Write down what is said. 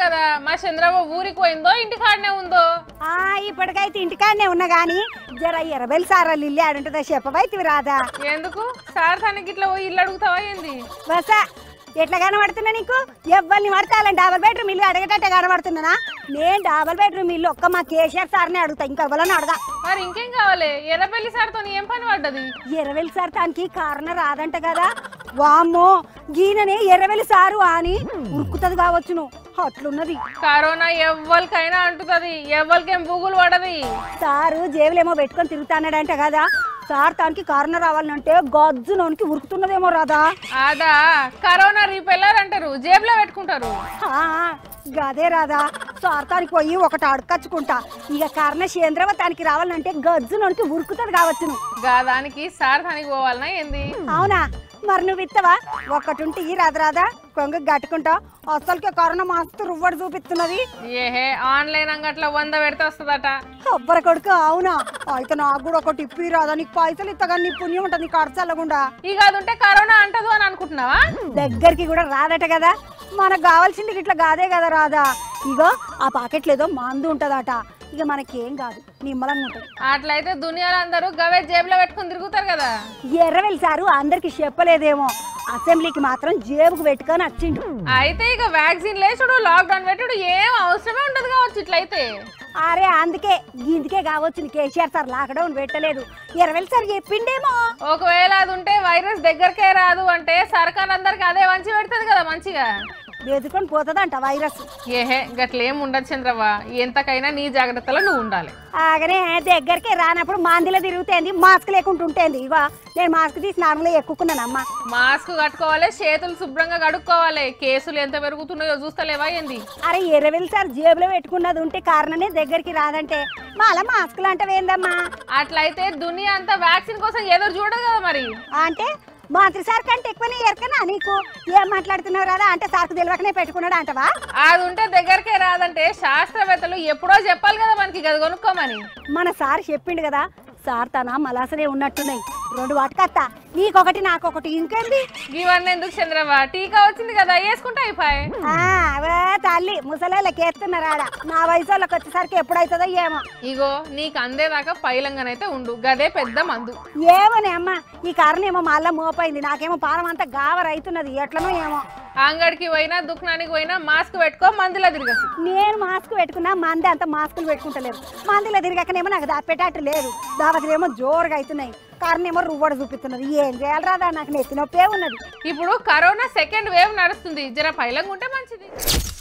కదా మా చంద్రబాబు ఊరికి పోయిందో ఇంటి కాడనే ఉందో ఆ ఇప్పటికైతే ఇంటికాడనే ఉన్నా గాని జర ఇరవై సార్లు ఇల్లు ఆడుంటుందా చెప్పబైతివి రాదా ఎందుకు సార్ తనకి ఇట్లా పోయి ఇల్లు అడుగుతావా ఏంది బసా ఎట్లా కనబడుతున్నా నీకు ఎవ్వరిని పడతాలని డబల్ బెడ్రూమ్ ఇల్లు అడగటట్టే కనబడుతున్నానా నేను డబల్ బెడ్రూమ్ ఇల్లు ఒక్క మా కేసీఆర్ సార్నే అడుగుతా ఇంకా ఎవరని అడగా మరి ఇంకేం కావాలి ఎర్రపల్లి సార్తో ఏం పని పడ్డది ఎర్రవెల్లి సార్ దానికి కారణం రాదంట కదా వామ్మో గీననే ఎర్రవెల్లి సారు అని ఉరుకుతుంది కావచ్చును అట్లున్నది కరోనా ఎవ్వరికైనా అంటుతుంది ఎవ్వరికేం బూగులు పడది సారు జేబులేమో పెట్టుకొని తిరుగుతాన్నాడంట కదా సార్ దానికి కారణం రావాలంటే గజ్జునోనికి ఉరుకుతున్నదేమో రాదా అదా కరోనా రీపెల్లర్ అంటారు జేబులో పెట్టుకుంటారు ఆ, గదే రాదా స్వార్థానికి పోయి ఒకటి అడకచ్చుకుంటా ఇక కారణ సేంద్రవతానికి రావాలంటే గజ్జునోనికి ఉరుకుతుంది కావచ్చును గా దానికి సార్ తనకి పోవాలనా ఏంది అవునా మరి నువ్వు ఇత్తవా ఒక్కటుంటే ఈ రాదు రాదా కొంగ గట్టుకుంటా అసలుకే కరోనా మస్తు రువ్వడు చూపిస్తున్నది ఏహే ఆన్లైన్ అంగట్లో వంద పెడితే వస్తుందట అబ్బర కొడుకు అవునా అయితే నాకు కూడా ఒకటి ఇప్పి రాదా నీకు పైసలు ఇత్తగా నీ పుణ్యం ఉంటుంది నీ ఖర్చు అల్లకుండా ఇక అది ఉంటే కరోనా అంటదు అని అనుకుంటున్నావా దగ్గరికి కూడా రాదట కదా మనకు కావాల్సింది ఇట్లా కాదే కదా రాదా ఇగో ఆ పాకెట్లో ఏదో మందు ఉంటదట ఇక మనకేం కాదు నిమ్మలంగా ఉంటుంది అట్లయితే దునియాలో అందరూ గవే జేబులో పెట్టుకుని తిరుగుతారు కదా ఎర్రవెల్లి సారు అందరికి చెప్పలేదేమో అసెంబ్లీకి మాత్రం జేబుకు పెట్టుకొని వచ్చిండు అయితే ఇక వ్యాక్సిన్ లేచుడు లాక్డౌన్ పెట్టుడు ఏం అవసరమే ఉండదు కావచ్చు ఇట్లయితే అరే అందుకే గిందుకే కావచ్చు కేసీఆర్ సార్ లాక్డౌన్ పెట్టలేదు ఎర్రవెల్లి సార్ చెప్పిండేమో ఒకవేళ అది ఉంటే వైరస్ దగ్గరకే రాదు అంటే సర్కార్ అందరికి అదే మంచి పెడుతుంది కదా మంచిగా వెతుకొని పోతుందంట వైరస్ ఏహే గట్లేం ఉండదు చంద్రవ్వ ఎంతకైనా నీ జాగ్రత్తలో నువ్వు ఉండాలి ఆగనే దగ్గరికి రానప్పుడు మాందిలో తిరుగుతేంది మాస్క్ లేకుండా ఉంటేంది ఇగో నేను మాస్క్ తీసి నార్మల్గా ఎక్కుకున్నానమ్మా మాస్క్ కట్టుకోవాలి చేతులు శుభ్రంగా కడుక్కోవాలి కేసులు ఎంత పెరుగుతున్నాయో చూస్తలేవా ఏంది అరే ఎర్రవెల్లి సార్ జేబులో పెట్టుకున్నది ఉంటే కారణమే దగ్గరికి రాదంటే మళ్ళా మాస్కులు అంటవేందమ్మా అట్లయితే దునియా అంతా వ్యాక్సిన్ కోసం ఎదురు చూడదు కదా మరి అంటే మంత్రి సార్ కంటే ఎక్కువనే ఎరకనా నీకు ఏం మాట్లాడుతున్నావు రాదా అంటే సార్కు తెలియకనే పెట్టుకున్నాడు అంటవా అది ఉంటే దగ్గరకే రాదంటే శాస్త్రవేత్తలు ఎప్పుడో చెప్పాలి కదా మనకి గది కొనుక్కోమని మన సార్ చెప్పిండు కదా సార్ తన మలాసనే ఉన్నట్టున్నాయి రెండు వాటికత్తా నీకొకటి నాకొకటి ఇంకేంది ఇవన్నీ ఎందుకు చంద్రవ్వ టీకా వచ్చింది కదా వేసుకుంటా అయిపోయి ఆ, అవే తల్లి ముసలేళ్ళకి వేస్తున్నారు ఆడ నా వయసు వాళ్ళకి వచ్చేసరికి ఎప్పుడైతుందో ఏమో ఇగో నీకు అందేదాకా పైలంగానైతే ఉండు గదే పెద్ద మందు ఏమోనే అమ్మ ఈ కారణం ఏమో మళ్ళా మోపైంది నాకేమో పానం అంతా గావర్ అవుతున్నది ఎట్లనో ఏమో అంగడికి పోయినా దుకాణానికి పోయినా మాస్క్ పెట్టుకో మందులో తిరగచ్చు నేను మాస్క్ పెట్టుకున్నా మంది అంత మాస్కులు పెట్టుకుంటలేరు మందిలో తిరగకనేమో నాకు దాపెట్టట్టు లేదు దావతలేమో జోరుగా అవుతున్నాయి కారణం ఏమో రువ్వడు చూపిస్తున్నది ఏం చేయాలి రాదా నాకు నెత్తి నొప్పే ఉన్నది ఇప్పుడు కరోనా సెకండ్ వేవ్ నడుస్తుంది జర పైలంగా ఉంటే మంచిది